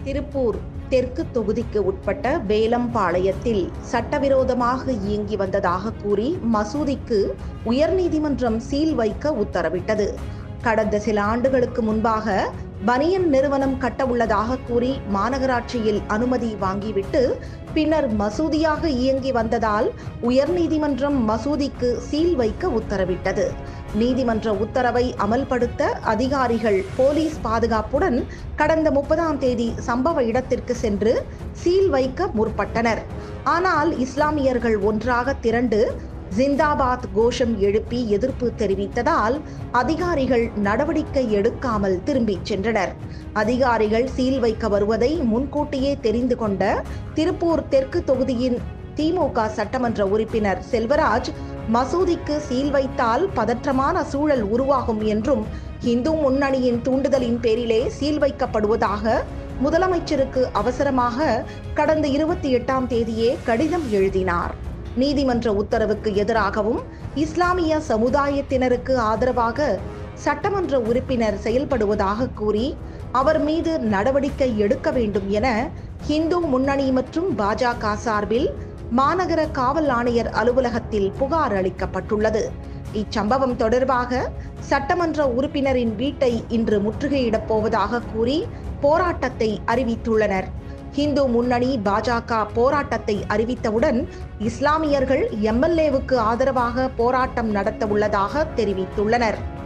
திருப்பூர் தெற்கு தொகுதிக்கு உட்பட்ட வேலம்பாளையத்தில் சட்டவிரோதமாக இயங்கி வந்ததாக கூறி மசூதிக்கு உயர்நீதிமன்றம் சீல் வைக்க உத்தரவிட்டது கடந்த சில ஆண்டுகளுக்கு முன்பாக பனியன் நிறுவனம் கட்ட உள்ளதாக கூறி மாநகராட்சியில் அனுமதி வாங்கிவிட்டு பின்னர் மசூதியாக இயங்கி வந்ததால் உயர்நீதிமன்றம் மசூதிக்கு சீல் வைக்க உத்தரவிட்டது நீதிமன்ற உத்தரவை அமல்படுத்த அதிகாரிகள் போலீஸ் பாதுகாப்புடன் கடந்த முப்பதாம் தேதி சம்பவ இடத்திற்கு சென்று சீல் வைக்க முற்பட்டனர் ஆனால் இஸ்லாமியர்கள் ஒன்றாக திரண்டு ஜிந்தாபாத் கோஷம் எழுப்பி எதிர்ப்பு தெரிவித்ததால் அதிகாரிகள் நடவடிக்கை எடுக்காமல் திரும்பிச் சென்றனர் அதிகாரிகள் சீல் வைக்க வருவதை முன்கூட்டியே தெரிந்து கொண்ட திருப்பூர் தெற்கு தொகுதியின் திமுக சட்டமன்ற உறுப்பினர் செல்வராஜ் மசூதிக்கு சீல் வைத்தால் பதற்றமான சூழல் உருவாகும் என்றும் இந்து முன்னணியின் தூண்டுதலின் பேரிலே சீல் வைக்கப்படுவதாக முதலமைச்சருக்கு அவசரமாக கடந்த இருபத்தி எட்டாம் தேதியே கடிதம் எழுதினார் நீதிமன்ற உத்தரவுக்கு எதிராகவும் இஸ்லாமிய சமுதாயத்தினருக்கு ஆதரவாக சட்டமன்ற உறுப்பினர் செயல்படுவதாக கூறி அவர் மீது நடவடிக்கை எடுக்க வேண்டும் என இந்து முன்னணி மற்றும் பாஜக சார்பில் மாநகர காவல் ஆணையர் அலுவலகத்தில் புகார் அளிக்கப்பட்டுள்ளது இச்சம்பவம் தொடர்பாக சட்டமன்ற உறுப்பினரின் வீட்டை இன்று முற்றுகையிடப் போவதாக கூறி போராட்டத்தை அறிவித்துள்ளனர் இந்து முன்னணி பாஜக போராட்டத்தை அறிவித்தவுடன் இஸ்லாமியர்கள் எம்எல்ஏவுக்கு ஆதரவாக போராட்டம் நடத்த உள்ளதாக தெரிவித்துள்ளனர்